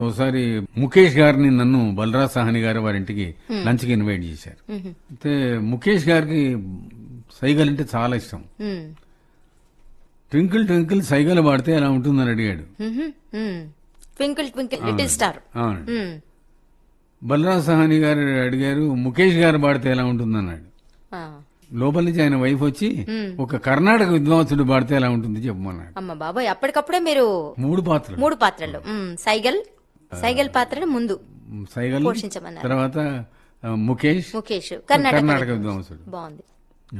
ఒకసారి ముఖేష్ గారిని నన్ను బలరాజ్ సహాని గారు వారి ఇంటికి లంచ్ కి ఇన్వైట్ చేశారు అయితే ముఖేష్ గారికి సైగల్ అంటే చాలా ఇష్టం మ్మ్. ట్వింకిల్ ట్వింకిల్ సైగల్ పాడితే ఎలా ఉంటుందని అడిగాడు మ్మ్. మ్మ్. ట్వింకిల్ ట్వింకిల్ లిటిల్ స్టార్ అవును మ్మ్. బలరాజ్ సహాని గారు అడిగారు ముఖేష్ గారు పాడితే ఎలా ఉంటుందన్నాడు ఆ. లోపల నుంచి ఆయన వైఫ్ వచ్చి ఒక కర్ణాటక విద్వాంసుడు పాడితే ఎలా ఉంటుంది చెప్పమన్నాడు అమ్మ బాబాయ్ అప్పటికప్పుడే మీరు మూడు పాత్రలు మూడు పాత్రలు మ్మ్. సైగల్ సైగల్ పాత్రను ముందు సైగల్ పోషించమన్నారు తర్వాత ఆ, ముఖేష్ ముఖేష్ కర్ణాటక కర్ణాటక విద్వాంసుడు బాగుంది